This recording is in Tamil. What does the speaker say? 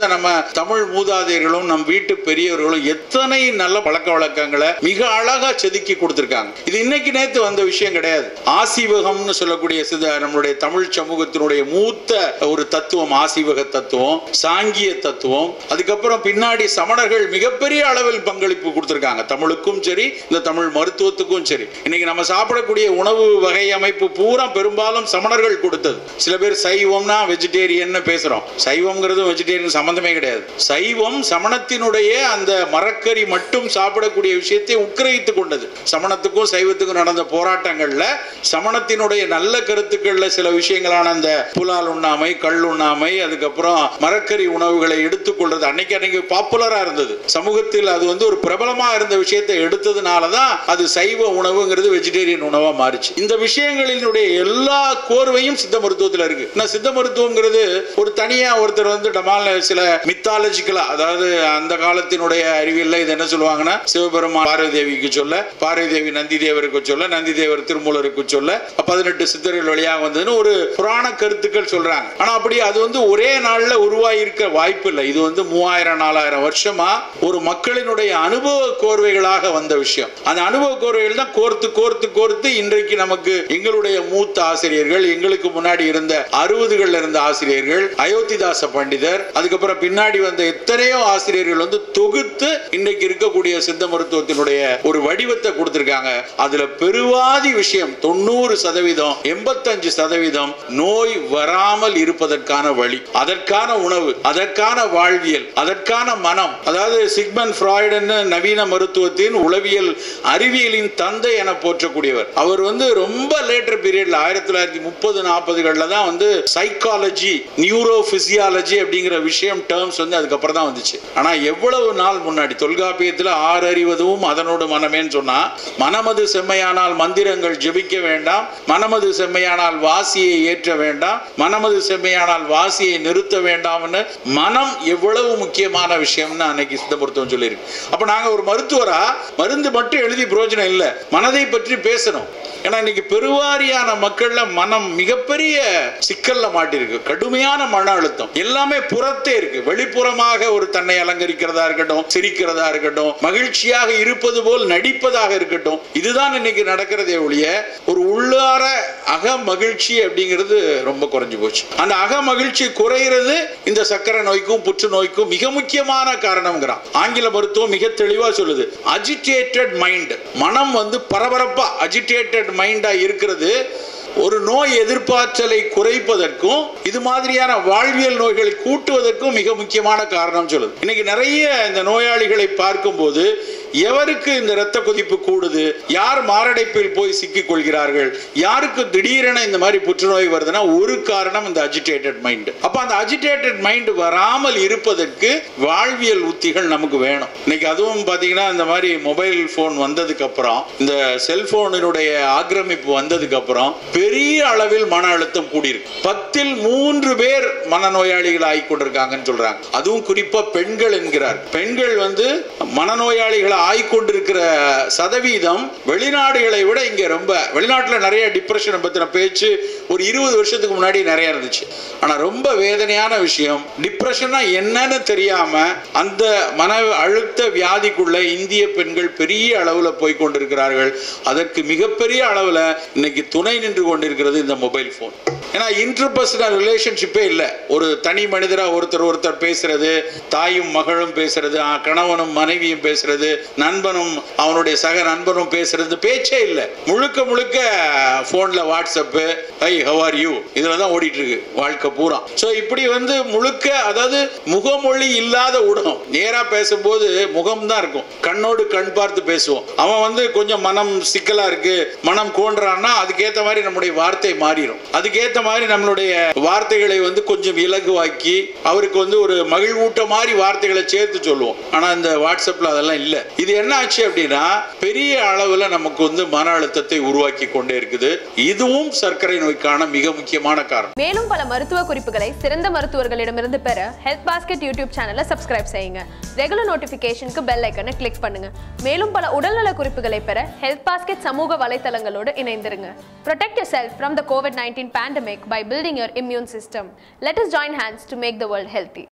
நம்ம தமிழ் மூதாதையர்களும் நம் வீட்டு பெரியவர்களும் எத்தனை நல்ல பழக்க வழக்கங்களை மிக அழகா செதுக்கி கொடுத்திருக்காங்க இது இன்னைக்கு நேத்து வந்த விஷயம் கிடையாது ஆசீவகம்னு சொல்லக்கூடிய சித நம்மளுடைய தமிழ் சமூகத்தினுடைய மூத்த ஒரு தத்துவம் ஆசீவக தத்துவம் சாங்கிய தத்துவம் அதுக்கப்புறம் பின்னாடி சமணர்கள் மிகப்பெரிய அளவில் பங்களிப்பு கொடுத்திருக்காங்க தமிழுக்கும் சரி இந்த தமிழ் மருத்துவத்துக்கும் சரி இன்னைக்கு நம்ம சாப்பிடக்கூடிய உணவு வகை அமைப்பு பூரா பெரும்பாலும் சமணர்கள் கொடுத்தது சில பேர் சைவம்னா வெஜிடேரியன் பேசுறோம் சைவம்ங்கிறது வெஜிடேரியன் சம்பந்தமே கிடையாது சைவம் சமணத்தினுடைய அந்த மரக்கறி மட்டும் சாப்பிடக்கூடிய விஷயத்தை உட்கிரகித்துக் கொண்டது சமணத்துக்கும் சைவத்துக்கும் நடந்த போராட்டங்கள்ல சமணத்தினுடைய நல்ல கருத்துக்கள்ல சில விஷயங்களான அந்த புலால் உண்ணாமை கல் உண்ணாமை அதுக்கப்புறம் மரக்கறி உணவுகளை எடுத்துக்கொள்றது அன்னைக்கு அன்னைக்கு பாப்புலரா இருந்தது சமூகத்தில் அது வந்து ஒரு பிரபலமா இருந்த விஷயத்தை எடுத்ததுனால தான் அது சைவ உணவுங்கிறது வெஜிடேரியன் உணவா மாறிச்சு இந்த விஷயங்களினுடைய எல்லா கோர்வையும் சித்த மருத்துவத்தில் இருக்கு நான் சித்த மருத்துவங்கிறது ஒரு தனியா ஒருத்தர் வந்து டமால் சில மித்தாலஜிக்கலா அதாவது அந்த காலத்தினுடைய அறிவியல்ல இது என்ன சொல்லுவாங்கன்னா சிவபெருமான் பார்வதி தேவிக்கு சொல்ல பார்வதி தேவி நந்தி தேவருக்கு சொல்ல நந்தி தேவர் திருமூலருக்கு சொல்ல பதினெட்டு சித்தர்கள் வழியாக வந்ததுன்னு ஒரு புராண கருத்துக்கள் சொல்றாங்க ஆனா அப்படி அது வந்து ஒரே நாள்ல உருவாயிருக்க வாய்ப்பு இல்லை இது வந்து மூவாயிரம் நாலாயிரம் வருஷமா ஒரு மக்களினுடைய அனுபவ கோர்வைகளாக வந்த விஷயம் அந்த அனுபவ கோர்வைகள் தான் கோர்த்து கோர்த்து கோர்த்து இன்றைக்கு நமக்கு எங்களுடைய மூத்த ஆசிரியர்கள் எங்களுக்கு முன்னாடி இருந்த அறுபதுகள்ல இருந்த ஆசிரியர்கள் அயோத்திதாச பண்டிதர் அதுக்கப்புறம் பின்னாடி வந்த எத்தனையோ ஆசிரியர்கள் வந்து தொகுத்து இன்றைக்கு இருக்கக்கூடிய சித்த மருத்துவத்தினுடைய ஒரு வடிவத்தை கொடுத்திருக்காங்க அதுல பெருவாதி விஷயம் தொண்ணூறு சதவீதம் எண்பத்தஞ்சு சதவீதம் நோய் வராமல் இருப்பதற்கான வழி அதற்கான உணவு அதற்கான வாழ்வியல் அதற்கான மனம் அதாவது சிக்மன் ஃப்ராய்டுன்னு நவீன மருத்துவத்தின் உளவியல் அறிவியலின் தந்தை என போற்றக்கூடியவர் அவர் வந்து ரொம்ப லேட்டர் பீரியட்ல ஆயிரத்தி தொள்ளாயிரத்தி முப்பது நாற்பதுகள்ல தான் வந்து சைக்காலஜி நியூரோ பிசியாலஜி அப்படிங்கிற விஷயம் டேர்ம்ஸ் வந்து அதுக்கப்புறம் தான் வந்துச்சு ஆனா எவ்வளவு நாள் முன்னாடி தொல்காப்பியத்துல ஆறு அறிவதும் அதனோடு மனமேன்னு சொன்னா மனமது செம்மையானால் மந்திரங்கள் ஜெபிக்க வேண்டாம் மனமது செம்மையானால் வாசியை ஏற்ற வேண்டாம் மனமது செம்மையானால் வாசியை நிறுத்த வேண்டாம்னு மனம் எவ்வளவு முக்கியமான விஷயம்னு அன்னைக்கு சித்த மருத்துவம் சொல்லியிருக்கு அப்ப நாங்க ஒரு மருத்துவரா மருந்து மட்டும் எழுதி பிரயோஜனம் இல்லை மனதை பற்றி பேசணும் ஏன்னா இன்னைக்கு பெருவாரியான மக்கள்ல மனம் மிகப்பெரிய சிக்கல்ல மாட்டிருக்கு கடுமையான மன அழுத்தம் எல்லாமே புறத்தே இருக்கு வெளிப்புறமாக ஒரு தன்னை அலங்கரிக்கிறதா இருக்கட்டும் சிரிக்கிறதா இருக்கட்டும் மகிழ்ச்சியாக இருப்பது போல் நடிப்பதாக இருக்கட்டும் இதுதான் இன்னைக்கு நடக்கிறதே ஒழிய ஒரு உள்ளார அக மகிழ்ச்சி அப்படிங்கிறது ரொம்ப குறைஞ்சு போச்சு அந்த அக மகிழ்ச்சி குறையிறது இந்த சக்கரை நோய்க்கும் புற்றுநோய்க்கும் மிக முக்கியமான காரணம்ங்கிறான் ஆங்கில மருத்துவம் மிக தெளிவா சொல்லுது அஜிடேட்டட் மைண்ட் மனம் வந்து பரபரப்பா அஜிடேட்டட் மைண்டா இருக்கிறது ஒரு நோய் எதிர்ப்பாற்றலை குறைப்பதற்கும் இது மாதிரியான வாழ்வியல் நோய்களை கூட்டுவதற்கும் மிக முக்கியமான காரணம் சொல்லுது இன்னைக்கு நிறைய இந்த நோயாளிகளை பார்க்கும்போது எவருக்கு இந்த இரத்த கொதிப்பு கூடுது யார் மாரடைப்பில் போய் சிக்கிக் கொள்கிறார்கள் யாருக்கு திடீரென இந்த மாதிரி புற்றுநோய் வருதுன்னா ஒரு காரணம் இந்த அஜிடேட்டட் மைண்ட் அப்ப அந்த அஜிடேட்டட் மைண்ட் வராமல் இருப்பதற்கு வாழ்வியல் உத்திகள் நமக்கு வேணும் இன்னைக்கு அதுவும் பாத்தீங்கன்னா இந்த மாதிரி மொபைல் போன் வந்ததுக்கு அப்புறம் இந்த செல்போனினுடைய ஆக்கிரமிப்பு வந்ததுக்கு அப்புறம் பெரிய அளவில் மன அழுத்தம் கூடியிருக்கு பத்தில் மூன்று பேர் மனநோயாளிகள் ஆகி கொண்டிருக்காங்கன்னு சொல்றாங்க அதுவும் குறிப்பா பெண்கள் என்கிறார் பெண்கள் வந்து மனநோயாளிகள் ஆய்கொண்டிருக்கிற சதவீதம் வெளிநாடுகளை விட இங்க ரொம்ப வெளிநாட்டுல நிறைய டிப்ரெஷன் பத்தின பேச்சு ஒரு இருபது வருஷத்துக்கு முன்னாடி நிறைய இருந்துச்சு ஆனா ரொம்ப வேதனையான விஷயம் டிப்ரெஷன்னா என்னன்னு தெரியாம அந்த மன அழுத்த வியாதிக்குள்ள இந்திய பெண்கள் பெரிய அளவுல போய் கொண்டிருக்கிறார்கள் அதற்கு மிகப்பெரிய அளவுல இன்னைக்கு துணை நின்று கொண்டிருக்கிறது இந்த மொபைல் போன் ஏன்னா இன்டர்பர்சனல் ரிலேஷன்ஷிப்பே இல்லை ஒரு தனி மனிதரா ஒருத்தர் ஒருத்தர் பேசுறது தாயும் மகளும் பேசுறது ஆ, கணவனும் மனைவியும் பேசுறது நண்பனும் அவனுடைய சக நண்பனும் பேசுறது பேச்சே இல்லை முழுக்க முழுக்க போன்ல WhatsApp hi how are you இதுல தான் ஓடிட்டு இருக்கு வாழ்க்கை பூரா ஸோ இப்படி வந்து முழுக்க அதாவது முகமொழி இல்லாத ஊடகம் நேரா பேசும்போது முகம் தான் இருக்கும் கண்ணோடு கண் பார்த்து பேசுவோம் அவன் வந்து கொஞ்சம் மனம் சிக்கலா இருக்கு மனம் கோன்றான்னா அதுக்கேத்த மாதிரி நம்முடைய வார்த்தை மாறிடும் அதுக்கேத்த மாதிரி நம்மளுடைய வார்த்தைகளை வந்து கொஞ்சம் இலகுவாக்கி அவருக்கு வந்து ஒரு மகிழ்வூட்ட மாதிரி வார்த்தைகளை சேர்த்து சொல்லுவோம் ஆனா இந்த வாட்ஸ்அப்ல அதெல்லாம் இல்ல இது என்ன ஆச்சு அப்படின்னா பெரிய அளவுல நமக்கு வந்து மன அழுத்தத்தை உருவாக்கி கொண்டே இருக்குது இதுவும் சர்க்கரை நோய்க்கான மிக முக்கியமான காரணம் மேலும் பல மருத்துவ குறிப்புகளை சிறந்த மருத்துவர்களிடமிருந்து பெற ஹெல்த் பாஸ்கெட் யூடியூப் சேனலை சப்ஸ்கிரைப் செய்யுங்க ரெகுலர் நோட்டிஃபிகேஷனுக்கு பெல் ஐக்கனை கிளிக் பண்ணுங்க மேலும் பல உடல்நல குறிப்புகளை பெற ஹெல்த் பாஸ்கெட் சமூக வலைத்தளங்களோடு இணைந்திருங்க Protect yourself from the COVID-19 pandemic by building your immune system. Let us join hands to make the world healthy.